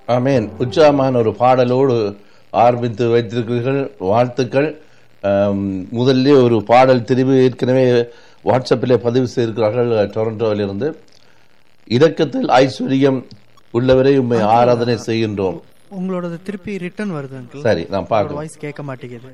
ஆமேன் உற்சாகமான ஒரு பாடலோடு ஆரம்பித்து வைத்திருக்கிறீர்கள் வாழ்த்துக்கள் ஆம், முதல்ல ஒரு பாடல் தெரிவு ஏற்கனவே வாட்ஸ்அப்பிலே பதிவு செய்திருக்கிறார்கள் டொரண்டோவிலிருந்து இரக்கத்தில் ஐஸ்வர்யம் உள்ளவரை உண்மை ஆராதனை செய்கின்றோம் உங்களோடது திருப்பி ரிட்டர்ன் வருது அங்கிள் சரி நான் பார்க்கலாம் வாய்ஸ் கேட்க மாட்டேங்குது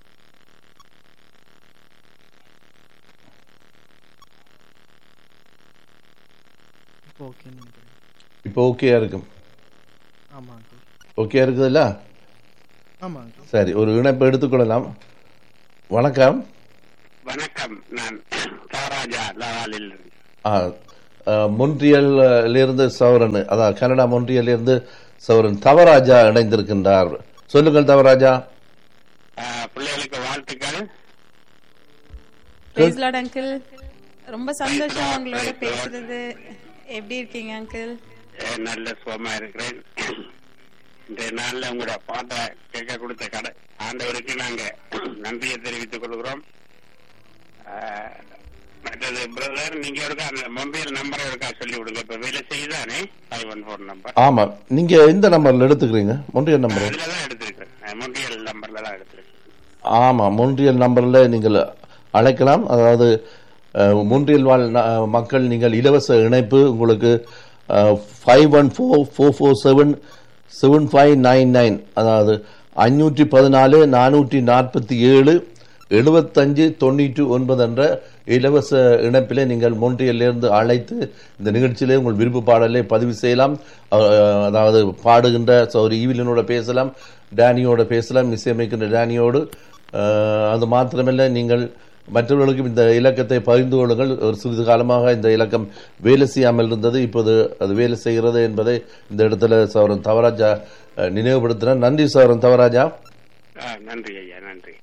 இப்போ ஓகே இப்போ ஓகேயா இருக்கும் ஆமா அங்கிள் ஓகே இருக்குதுல்ல ஆமா அங்கிள் சரி ஒரு இணைப்பு எடுத்துக்கொள்ளலாம் வணக்கம் வணக்கம் நான் தாராஜா லவாலில் இருந்து. ஆ, ஆ, மொன்றியல்ல இருந்து சௌரன் அதான் கனடா மொன்றியல்ல இருந்து சௌரன் தவராஜா இணைந்திருக்கின்றார் சொல்லுங்கள் தவராஜா ஆஹ், பிள்ளைகளுக்கு வாழ்த்துக்கள் பிரைஸ் லார்ட் அங்கிள் ரொம்ப சந்தோஷம் உங்களோட பேசுறது எப்படி இருக்கீங்க அங்கிள் அஹ், நல்ல சுகமா இருக்கிறேன் இந்த நாள்ல உங்களோட பாட்டை கேட்க கொடுத்த கடை ஆண்டவருக்கு நாங்க நன்றியை தெரிவித்துக் கொள்கிறோம் ஆஹ், மற்றது பிரதர் நீங்க ஒருக்கா அந்த மொபைல் நம்பரை ஒருக்கா சொல்லி விடுங்க இப்ப வேலை செய்யுதானே ஃபைவ் ஒன் ஃபோர் நம்பர் ஆமா நீங்க எந்த நம்பர்ல எடுத்துக்கிறீங்க மொன்றியல் நம்பர் அதுல தான் எடுத்திருக்கேன் மொபைல் நம்பர்ல தான் எடுத்திருக்கேன் ஆமா மொன்றியல் நம்பர்ல நீங்கள் அழைக்கலாம் அதாவது அஹ், மொன்றியல் வாழ் ந- மக்கள் நீங்கள் இலவச இணைப்பு உங்களுக்கு five one four four four seven seven five nine nine அதாவது அஞ்சூற்றி பதினாலு நானூற்றி நாற்பத்தி ஏழு எழுபத்தஞ்சு தொண்ணூற்றி ஒன்பது என்ற இலவச இணைப்பிலே நீங்கள் மொன்றியலிருந்து அழைத்து இந்த நிகழ்ச்சியிலே உங்கள் விருப்ப பாடலை பதிவு செய்யலாம் அஹ், அதாவது பாடுகின்ற சௌரி ஈவிலனோட பேசலாம் டேனியோட பேசலாம் இசையமைக்கின்ற டேனியோடு அஹ், அது மாத்திரமல்ல நீங்கள் மற்றவர்களுக்கும் இந்த இலக்கத்தை பகிர்ந்து கொள்ளுங்கள் ஒரு சிறிது காலமாக இந்த இலக்கம் வேலை செய்யாமல் இருந்தது இப்போது அது வேலை செய்கிறது என்பதை இந்த இடத்துல சௌரன் தவராஜா அஹ், நினைவுபடுத்தினார் நன்றி சௌரன் தவராஜா ஆ, நன்றி ஐயா நன்றி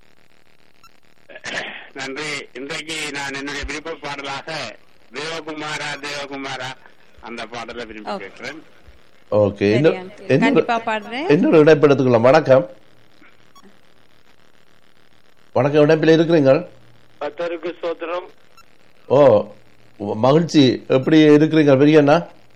நன்றி இன்றைக்கு நான் என்னுடைய விருப்ப பாடலாக தேவகுமாரா தேவகுமாரா அந்த பாடலை விரும்பி Okay. கேட்கிறேன் ஓகே சரி, இன்னும் uncle. கண்டிப்பா பாடுறேன் இன்னொரு இணைப்பு எடுத்துக்கலாம் வணக்கம் வணக்கம் இணைப்பில் இருக்கிறீங்க கத்தருக்கு ஸ்தோத்திரம் ஓ மகிழ்ச்சி எப்படி இருக்கிறீங்க பெரியண்ணா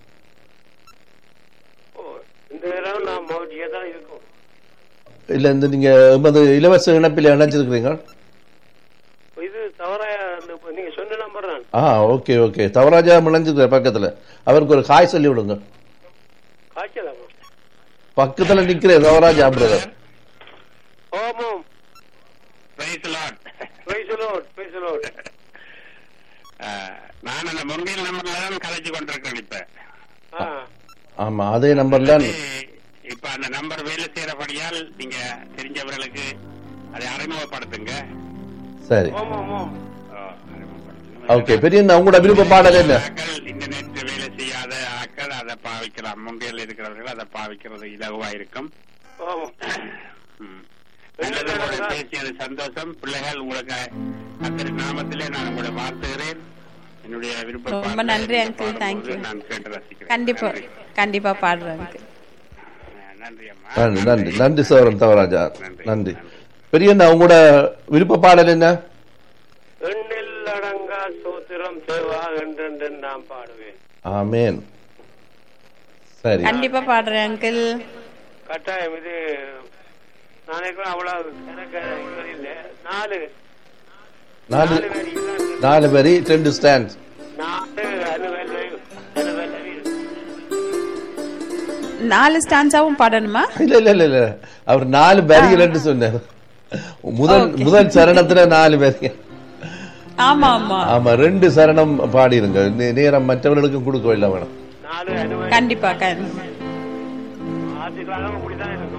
ஓ, இந்த நேரம் நான் மகிழ்ச்சியா தான் இருக்கும் இல்ல இந்த நீங்க எமது இலவச இணைப்பில் இணைச்சிருக்கிறீங்க இது தவறா இந்த- நீங்க சொன்ன நம்பர் தான் ஆ ஓகே ஓகே தவராஜா இணைஞ்சிருக்கிற பக்கத்துல அவருக்கு ஒரு காய் சொல்லி விடுங்க காய்ச்சலாமா பக்கத்துல நிக்கிற தவராஜா பிரதர் ஓமம் Praise the Lord. பேசலோட் பேசலோட் ஆ, நான் அந்த மொபைல் நம்பர்ல தான் கலைச்சு கொண்டிருக்கேன் இப்ப ஆ ஆமா அதே நம்பர்ல இப்ப அந்த நம்பர் வேலை செய்யறபடியால் நீங்க தெரிஞ்சவர்களுக்கு அதை அறிமுகப்படுத்துங்க சரி ஆ, ஓமம் ஓம் அறிமுகப்படுத்துங்க. ஓகே பெரியண்ணா உங்களோட விருப்ப பாடல் என்ன ஆக்கள் இன்டர்நெட் வேலை செய்யாத ஆக்கள் அதை பாவிக்கலாம் முன்கையில் இருக்கிறவர்கள் அதை பாவிக்கிறது இலகுவா இருக்கும் ஓமம் ம். நல்லது உங்களோட பேசியது சந்தோஷம் பிள்ளைகள் உங்களுக்கு கத்தரி நாமத்திலே நான் உங்களை வாழ்த்துகிறேன் என்னுடைய விருப்ப ரொம்ப பாடலை நன்றி, நீங்க uncle. பாடும்போது Thank you. நான் கேட்டு ரசிக்கிறேன் கண்டிப்பா நன்றி. கண்டிப்பா பாடுறேன் uncle. நன்றி அம்மா நன்றி நன்றி நன்றி சௌரன் தவராஜா நன்றி. நன்றி பெரியண்ணா உங்களோட விருப்ப பாடல் என்ன எண்ணில் அடங்கா சோத்திரம் தேவா என்றென்று நான் பாடுவேன் ஆமேன் சரி கண்டிப்பா பாடுறேன் அங்கிள் கட்டாயம் இது நாளைக்கு அவ்வளவு எனக்கு இது இல்ல நாலு நாலு நாலு வரி தான். நாலு வரி ரெண்டு ஸ்டாண்ட் நாலு அலுவல் அலுவல் நாலு ஸ்டான்ஸாவும் பாடணுமா இல்ல இல்ல இல்ல இல்ல அவர் நாலு வரிகள் சொன்னார் முதல் முதல் சரணத்துல நாலு வரி ஆமா ஆமா ஆமா ரெண்டு சரணம் பாடிருங்க நே- நேரம் மற்றவர்களுக்கும் கொடுக்க இல்லை வேணும் நாலு அலுவல் கண்டிப்பா கண்டிப்பா ஆசிர்வாதம் அப்படிதான் இருக்கும்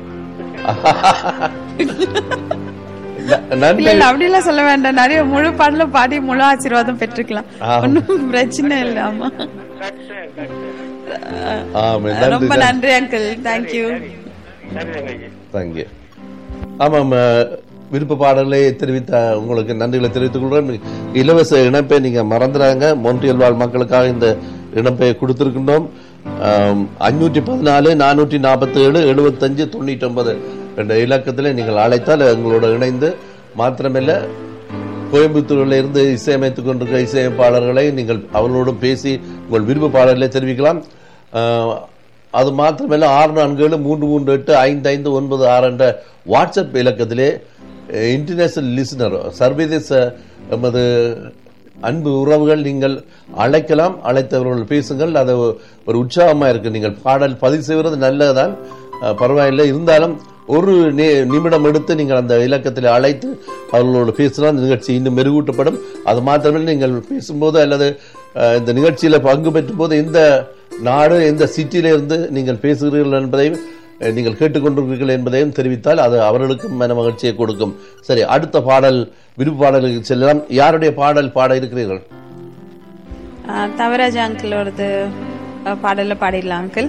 ந- நன்றி இல்ல இல்ல அப்படி எல்லாம் சொல்ல வேண்டாம் நிறைய முழு பாடலும் பாடி முழு ஆசீர்வாதம் பெற்றுக்கலாம் ஆமா. ஒன்னும் பிரச்சனை இல்ல ஆமா கட்டு கட்டு ஆமா நன்றி ரொம்ப நன்றி நன்றி அங்கிள் தேங்க்யூ சரி தங்கச்சி தேங்க்யூ ஆமாம் அஹ், விருப்ப பாடலை தெரிவித்த உங்களுக்கு நன்றிகளை தெரிவித்துக் கொள்கிறேன் இலவச இணைப்பை நீங்க மறந்துறாங்க மொன்றியல் வாழ் மக்களுக்காக இந்த இணைப்பை கொடுத்திருக்கின்றோம் அஞ்சூற்றி பதினாலு நானூற்றி நாற்பத்தி ஏழு எழுபத்தஞ்சு தொண்ணூற்றி ஒன்பது என்ற இலக்கத்தில் நீங்கள் அழைத்தால் எங்களோட இணைந்து மாத்திரமில்ல கோயம்புத்தூரில் இருந்து இசையமைத்துக் கொண்டிருக்கிற இசையமைப்பாளர்களை நீங்கள் அவர்களோடும் பேசி உங்கள் விருப்ப பாடலை தெரிவிக்கலாம் அஹ், அது மாத்திரமல்ல ஆறு நான்கு ஏழு மூன்று மூன்று எட்டு ஐந்து ஐந்து ஒன்பது ஆறு என்ற வாட்ஸ்அப் இலக்கத்திலே இன்டர்நேஷனல் லிசனர் சர்வதேச எமது அன்பு உறவுகள் நீங்கள் அழைக்கலாம் அழைத்தவர்கள் பேசுங்கள் அது ஒரு உற்சாகமா இருக்கு நீங்கள் பாடல் பதிவு செய்வது நல்லதுதான் அஹ், பரவாயில்லை இருந்தாலும் ஒரு நி- நிமிடம் எடுத்து நீங்கள் அந்த இலக்கத்தில் அழைத்து அவர்களோடு பேசினால் இந்த நிகழ்ச்சி இன்னும் மெருகூட்டப்படும் அது மாத்திரமல்ல நீங்கள் பேசும்போது அல்லது அஹ், இந்த நிகழ்ச்சியில பங்கு பெற்றும் போது எந்த நாடு எந்த சிட்டியில இருந்து நீங்கள் பேசுகிறீர்கள் என்பதையும் அஹ், நீங்கள் கேட்டுக்கொண்டிருக்கிறீர்கள் என்பதையும் தெரிவித்தால் அது அவர்களுக்கும் மன மகிழ்ச்சியை கொடுக்கும் சரி அடுத்த பாடல் விருப்பு பாடலுக்கு செல்லலாம் யாருடைய பாடல் பாட இருக்கிறீர்கள் தவராஜ் அங்கிளோடது பாடல பாடிடலாம் அங்கிள்